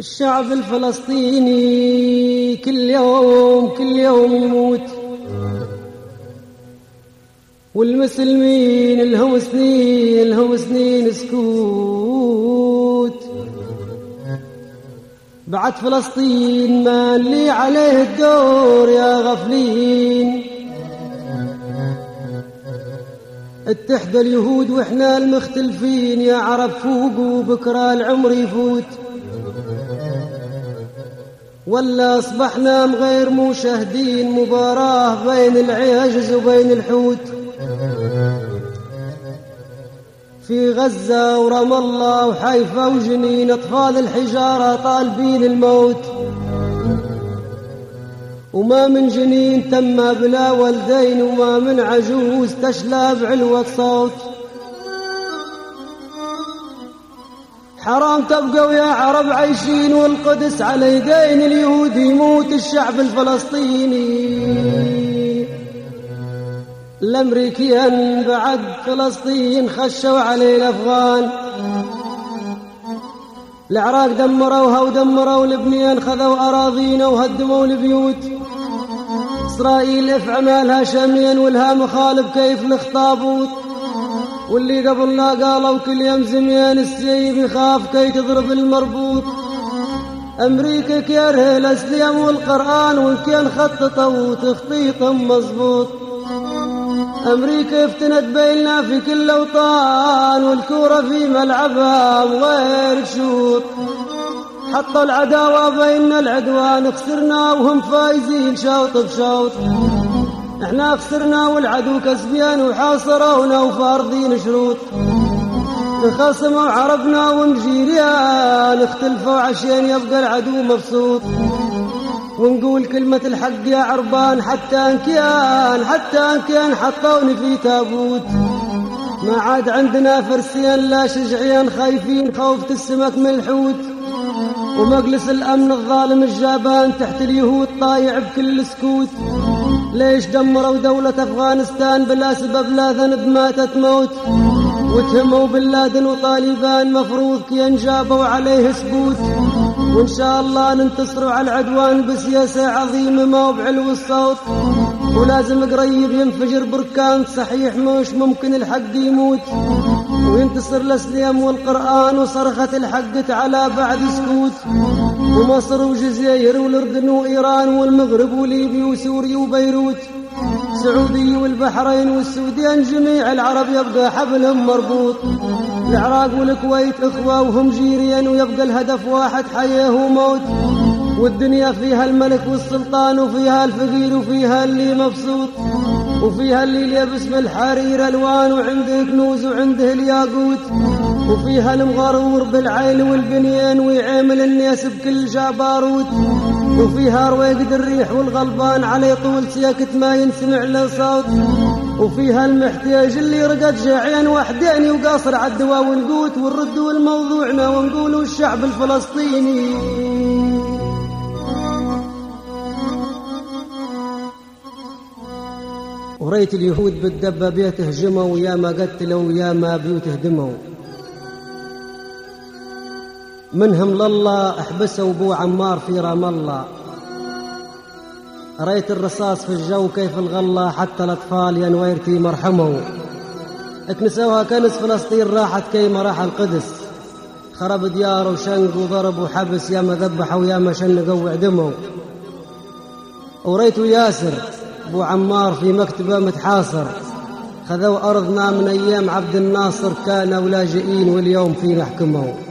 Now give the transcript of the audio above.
الشعب الفلسطيني كل يوم كل يوم يموت والمسلمين الهم سنين الهم سنين سكوت بعد فلسطين ما اللي عليه الدور يا غفلين اتحدى اليهود واحنا المختلفين يا عرب فوقوا بكرة العمر يفوت ولا أصبحنا غير مشاهدين مباراة بين العجز وبين الحوت في غزة ورام الله وحيفا وجنين أطفال الحجارة طالبين الموت وما من جنين تم بلا والدين وما من عجوز تشلى بعلوة صوت حرام تبقوا يا عرب عايشين والقدس على يدين اليهود يموت الشعب الفلسطيني الامريكيان بعد فلسطين خشوا عليه الافغان العراق دمروها ودمروا لبنان خذوا اراضينا وهدموا البيوت اسرائيل في عمالها شاميا والها مخالب كيف الخطابوط واللي قبلنا قالوا كل يوم زميان السيف يخاف كي تضرب المربوط أمريكا كيره الأسلام والقرآن وإن كان خططوا تخطيطهم مظبوط أمريكا افتنت بيننا في كل أوطان والكورة في ملعبها وغير شوط حطوا العداوة بيننا العدوان خسرنا وهم فايزين شوط بشوط احنا خسرنا والعدو كسبيان وحاصرونا وفارضين شروط تخاصموا عربنا ونجيريان اختلفوا عشان يبقى العدو مبسوط ونقول كلمة الحق يا عربان حتى ان كان حتى ان كان حطوني في تابوت ما عاد عندنا فرسيان لا شجعيان خايفين خوفة السمك من الحوت ومجلس الأمن الظالم الجابان تحت اليهود طايع بكل سكوت ليش دمروا دولة أفغانستان بلا سبب لا ذنب ماتت موت وتهموا بن لادن وطالبان مفروض كي جابوا عليه سبوت وإن شاء الله ننتصروا على العدوان بسياسة عظيمة ما بعلو الصوت ولازم قريب ينفجر بركان صحيح مش ممكن الحق يموت وينتصر الاسلام والقرآن وصرخة الحق على بعد سكوت ومصر وجزائر والأردن وإيران والمغرب وليبيا وسوريا وبيروت السعودية والبحرين والسودان جميع العرب يبقى حبلهم مربوط العراق والكويت إخوة وهم جيرين ويبقى الهدف واحد حياة وموت والدنيا فيها الملك والسلطان وفيها الفقير وفيها اللي مبسوط وفيها اللي لابس بالحرير الوان وعنده كنوز وعنده الياقوت وفيها المغرور بالعين والبنيان ويعامل الناس بكل جباروت وفيها رويقد الريح والغلبان على طول سيكت ما ينسمع له صوت وفيها المحتاج اللي رقد جاعين وحداني وقاصر على الدواء والقوت ونرد الموضوعنا ونقولوا الشعب الفلسطيني وريت اليهود بالدبابات هجموا يا ما قتلوا يا ما بيوت هدموا منهم لله احبسوا بو عمار في رام الله ريت الرصاص في الجو كيف الغلة حتى الأطفال يا نويرتي مرحموا اكنسوها كنس فلسطين راحت كيما راح القدس خرب ديار وشنق وضرب وحبس يا ما ذبحوا يا ما شنقوا وعدموا وريت ياسر ابو عمار في مكتبه متحاصر خذوا ارضنا من ايام عبد الناصر كانوا لاجئين واليوم فينا حكموا